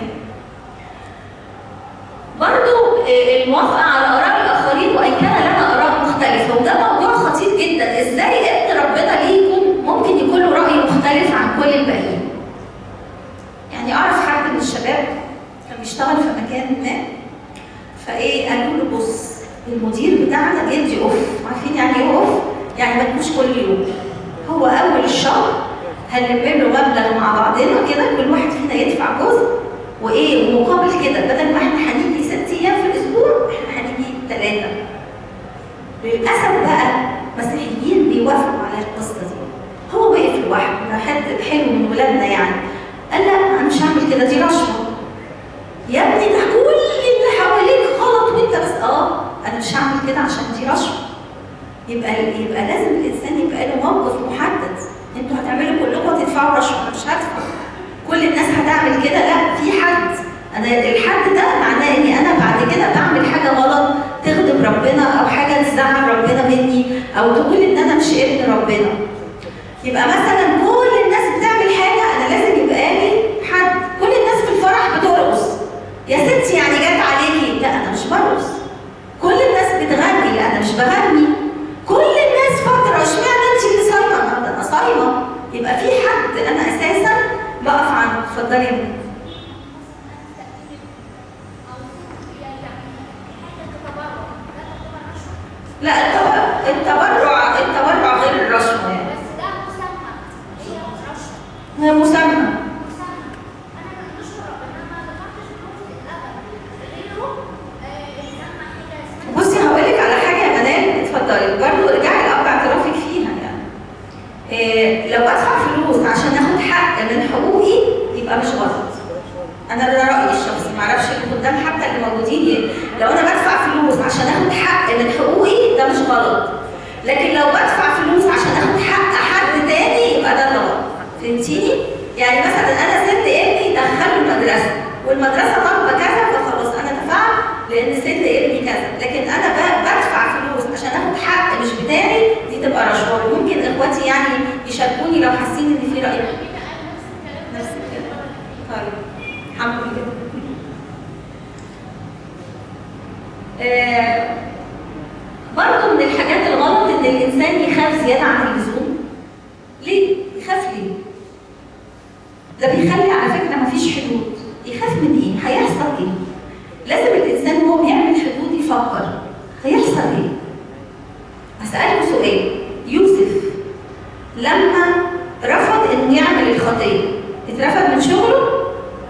S1: برضو آه، الموافقة على آراء الآخرين وإن كان لنا آراء مختلفة وده موضوع خطير جدا إزاي ابن ربنا ليه يكون ممكن يكون له رأي مختلف عن كل الباقيين يعني أعرف حد من الشباب كان بيشتغل في مكان ما فإيه قالوا له بص المدير بتاعنا بيدي أوف عارفين يعني إيه أوف؟ يعني ما تجوش كل يوم هو أول الشهر هنلم له مبلغ مع بعضنا كده كل واحد فينا يدفع جزء وايه ومقابل كده بدل ما احنا هنيجي ست ايام في الاسبوع احنا هنيجي ثلاثه للاسف بقى مسيحيين بيوافقوا على القصه دي هو وقف لوحده ده حد حلو من ولادنا يعني قال لا انا مش هعمل كده دي رشوه يا ابني ده كل اللي حواليك غلط وانت بس اه انا مش هعمل كده عشان دي رشوه يبقى يبقى لازم الانسان يبقى له موقف محدد انتوا هتعملوا كلكم تدفعوا رشوه انا مش هدفع كل الناس هتعمل كده لا في حد انا الحد ده معناه اني انا بعد كده بعمل حاجه غلط تغضب ربنا او حاجه تزعل ربنا مني او تقول ان انا مش ابن ربنا يبقى مثلا كل الناس بتعمل حاجه انا لازم يبقى لي حد كل الناس في الفرح بترقص يا ستي يعني جت عليكي لا انا مش برقص كل الناس بتغني لا انا مش بغني كل الناس فتره اشمعنى انت اللي صايمه النهارده انا صايمه يبقى في حد انا اساسا بقف عنه اتفضلي يا بنتي لا التبرع التبرع التبرع غير الرشوه يعني هي مسمى بصي هقول لك على حاجه يا منال اتفضلي برضه ارجعي لاب اعترافك فيها يعني إيه لو ادفع فلوس عشان اخد حق من حقوقي يبقى مش غلط انا ده رايي الشخصي معرفش اللي قدام حتى اللي موجودين ايه لو انا بدفع فلوس عشان اخد حق من حقوقي ده مش غلط لكن لو بدفع فلوس عشان اخد حق حد تاني يبقى ده غلط فهمتيني يعني مثلا انا سبت ابني دخله المدرسه والمدرسه طالبه كذا فخلاص انا دفعت لان سبت ابني كذا لكن انا ب- بدفع فلوس عشان اخد حق مش بتاعي دي تبقى رشوه ممكن اخواتي يعني يشاركوني لو حاسين ان في راي نفس الكلام طيب الحمد لله آه، برضه من الحاجات الغلط ان الانسان يخاف زياده عن اللزوم ليه؟ يخاف ليه؟ ده بيخلي على فكره مفيش حدود يخاف من ايه؟ هيحصل ايه؟ لازم الانسان وهو بيعمل حدود يفكر هيحصل ايه؟ اسالكوا سؤال يوسف لما رفض انه يعمل الخطيه اترفض من شغله؟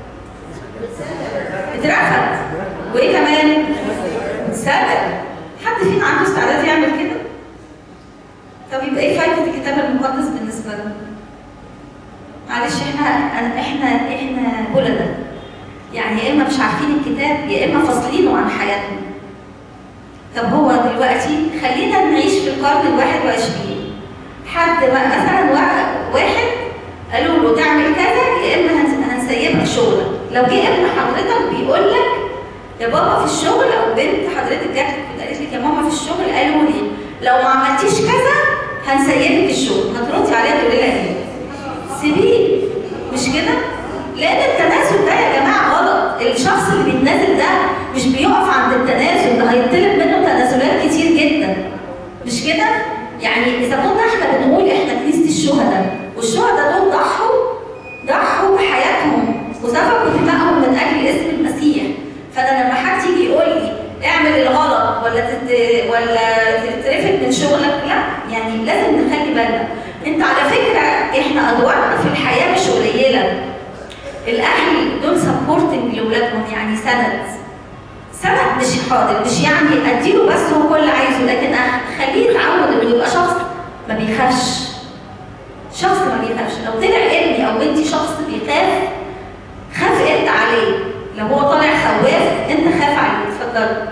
S1: اترفض وايه كمان؟ اتسبق حد فينا عنده استعداد يعمل كده؟ طب يبقى ايه فايده الكتاب المقدس بالنسبه لنا؟ معلش احنا احنا احنا بلدة يعني يا اما مش عارفين الكتاب يا اما فاصلينه عن حياتنا طب هو دلوقتي خلينا نعيش في القرن الواحد وعشرين حد ما- مثلا وا- واحد قالوا له تعمل كذا يا اما هنس- هنسيبك شغلك لو جه ابن حضرتك بيقول لك يا بابا في الشغل او بنت حضرتك جات لك قالت لك يا ماما في الشغل قالوا لي لو ما عملتيش كذا هنسيبك الشغل هتردي عليها تقولي لها ايه؟ سيبيه مش كده؟ لان التنازل ده يا جماعه غلط الشخص اللي بيتنازل ده مش بيقف عند التنازل ده هيطلب منه تنازلات كتير جدا مش كده؟ يعني اذا كنا احنا بنقول احنا كنيسه الشهداء والشهداء دول ضحوا ضحوا بحياتهم وسفكوا دماءهم من اجل اسم المسيح فانا لما حد يجي يقول لي اعمل الغلط ولا تت... ولا تترفد من شغلك لا يعني لازم نخلي بالنا انت على فكره احنا ادوارنا في الحياه مش قليله الاهل دول سبورتنج لاولادهم يعني سند سند مش حاضر مش يعني اديله بس هو كل اللي عايزه لكن اخليه يتعود انه يبقى شخص ما بيخافش شخص ما بيخافش لو طلع ابني او بنتي شخص بيخاف خاف انت عليه لو هو طالع خواف انت خاف عليه اتفضل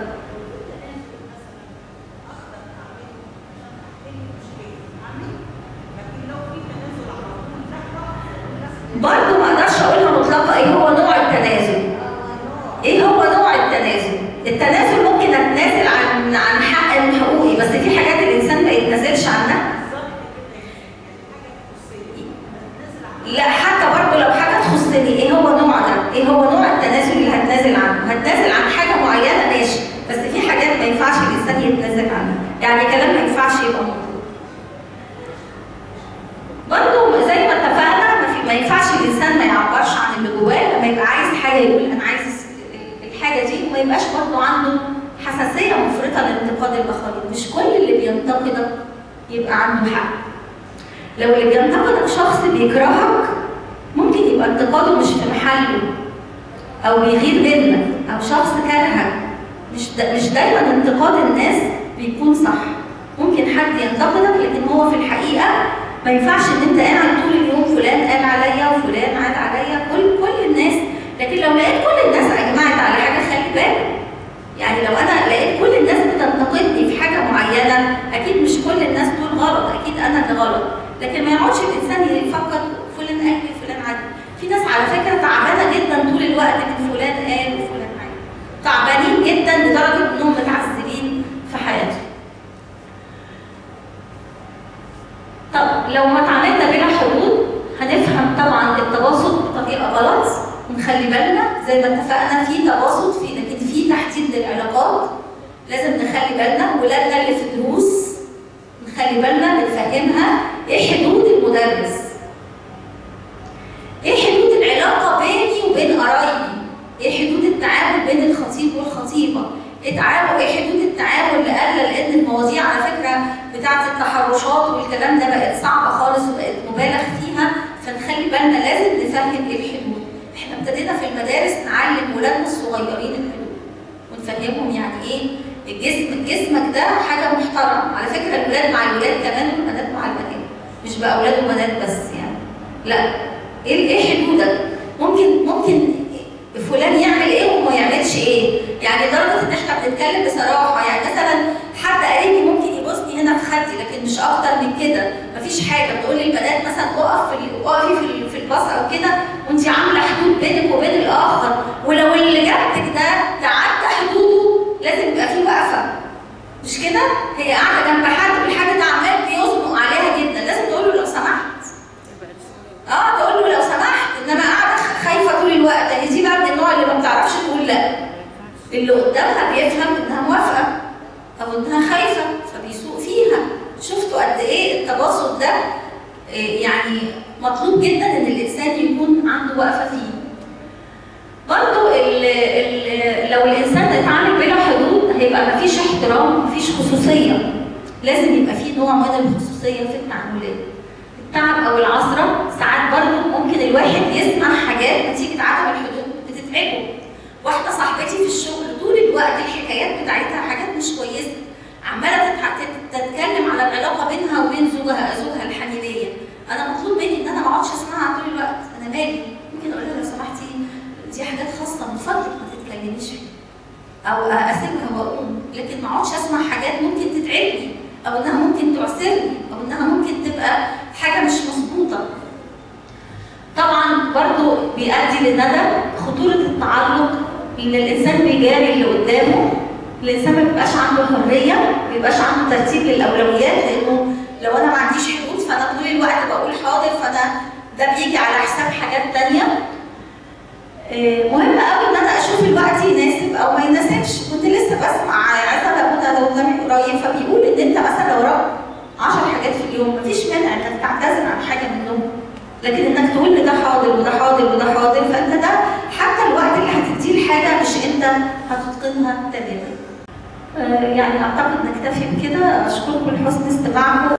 S1: برضه ما اقدرش اقولها مطلقه ايه هو نوع التنازل ايه هو نوع التنازل التنازل ممكن اتنازل عن عن حق من حقوقي بس في حاجات الانسان ما يتنازلش عنها لا حتى برضه لو حاجه تخصني ايه هو نوع ده؟ ايه هو نوع التنازل اللي هتنازل عنه؟ هتنازل عن حاجه معينه ماشي بس في حاجات ما ينفعش الانسان يتنازل عنها، يعني كلام ما ينفعش يبقى موجود. برضه زي ما اتفقنا ما, في ما ينفعش الانسان ما يعبرش عن اللي جواه لما يبقى عايز حاجه يقول انا عايز الحاجه دي وما يبقاش برضه عنده حساسيه مفرطه لانتقاد الاخرين، مش كل اللي بينتقدك يبقى عنده حق. لو اللي بينتقدك شخص بيكرهك ممكن يبقى انتقاده مش في محله او بيغير منك او شخص كرهك مش دا مش دايما انتقاد الناس بيكون صح ممكن حد ينتقدك لكن هو في الحقيقه ما ينفعش ان انت قاعد طول اليوم فلان قال عليا وفلان عاد عليا كل كل الناس لكن لو لقيت كل الناس اجمعت على حاجه خلي بالك يعني لو انا لقيت كل الناس بتنتقدني في حاجه معينه اكيد مش كل الناس دول غلط اكيد انا اللي غلط لكن ما يقعدش الانسان يفكر فلان قال لي فلان عاد في ناس على فكره تعبانه جدا طول الوقت من فلان قال وفلان عاد تعبانين جدا لدرجه انهم متعذبين في حياتهم طب لو ما اتعاملنا بلا حدود هنفهم طبعا التواصل بطريقه غلط ونخلي بالنا زي ما اتفقنا في تواصل في لكن في تحديد للعلاقات لازم نخلي بالنا ولادنا اللي في دروس نخلي بالنا نفهمها ايه حدود المدرس ايه حدود العلاقه بيني وبين قرايبي ايه حدود التعامل بين الخطيب والخطيبه ايه تعامل ايه حدود التعامل لألا لان المواضيع على فكره بتاعه التحرشات والكلام ده بقت صعبه خالص وبقت مبالغ فيها فنخلي بالنا لازم نفهم ايه الحدود احنا ابتدينا في المدارس نعلم ولادنا الصغيرين الحدود ونفهمهم يعني ايه الجسم جسمك ده حاجه محترمه على فكره الولاد مع الولاد كمان والبنات مع البنات مش باولاد وبنات بس يعني لا ايه ايه حدودك ممكن ممكن فلان يعمل ايه وما يعملش ايه يعني لدرجه ان احنا بنتكلم بصراحه يعني مثلا حد قريبي ممكن يبوسني هنا في خدي لكن مش اكتر من كده مفيش حاجه بتقول للبنات مثلا اقف في ال- اقفي في ال- في الباص او كده وانت عامله حدود بينك وبين الاخر ولو اللي جنبك ده تعدى حدوده لازم يبقى فيه وقفه مش كده؟ هي قاعده جنب حد والحاجه ده عمال بيزنق عليها جدا لازم تقول له لو سمحت اه تقول له لو سمحت انما قاعده خايفه طول الوقت هي دي بقى من النوع اللي ما بتعرفش تقول لا اللي قدامها بيفهم انها موافقه او انها خايفه فبيسوق فيها شفتوا قد ايه التواصل ده إيه يعني مطلوب جدا ان الانسان يكون عنده وقفه فيه برضو ال ال لو الانسان اتعامل بلا حدود هيبقى مفيش احترام مفيش خصوصيه لازم يبقى فيه نوع من الخصوصيه في التعاملات التعب او العثره ساعات برضو ممكن الواحد يسمع حاجات نتيجه عدم الحدود بتتعبه واحده صاحبتي في الشغل طول الوقت الحكايات بتاعتها حاجات مش كويسه
S3: عماله تتع- تت- تتكلم على العلاقه بينها وبين زوجها زوجها الحنينيه انا مطلوب مني ان انا ما اقعدش اسمعها طول الوقت انا مالي ممكن اقول لها لو سمحتي دي حاجات خاصه من فضلك ما تتكلميش فيها او اسيبها واقوم لكن ما اقعدش اسمع حاجات ممكن تتعبني او انها ممكن تعسرني او انها ممكن تبقى حاجه مش مظبوطه طبعا برضو بيؤدي لندم خطوره التعلق ان الانسان بيجاري اللي قدامه الانسان ما بيبقاش عنده حريه ما بيبقاش عنده ترتيب للاولويات لانه لو انا ما عنديش حدود فانا طول الوقت بقول حاضر فانا ده بيجي على حساب حاجات تانية آه، مهم قوي ان انا اشوف الوقت يناسب او ما يناسبش كنت لسه بسمع عايزه ابونا ده قدامي قريب فبيقول ان انت مثلا لو وراك 10 حاجات في اليوم مفيش مانع انك تعتذر عن حاجه منهم لكن انك تقول لده حاضر وده حاضر وده حاضر فانت ده حتى الوقت اللي هتديه الحاجه مش انت هتتقنها تماما. آه، يعني اعتقد نكتفي بكده اشكركم لحسن استماعكم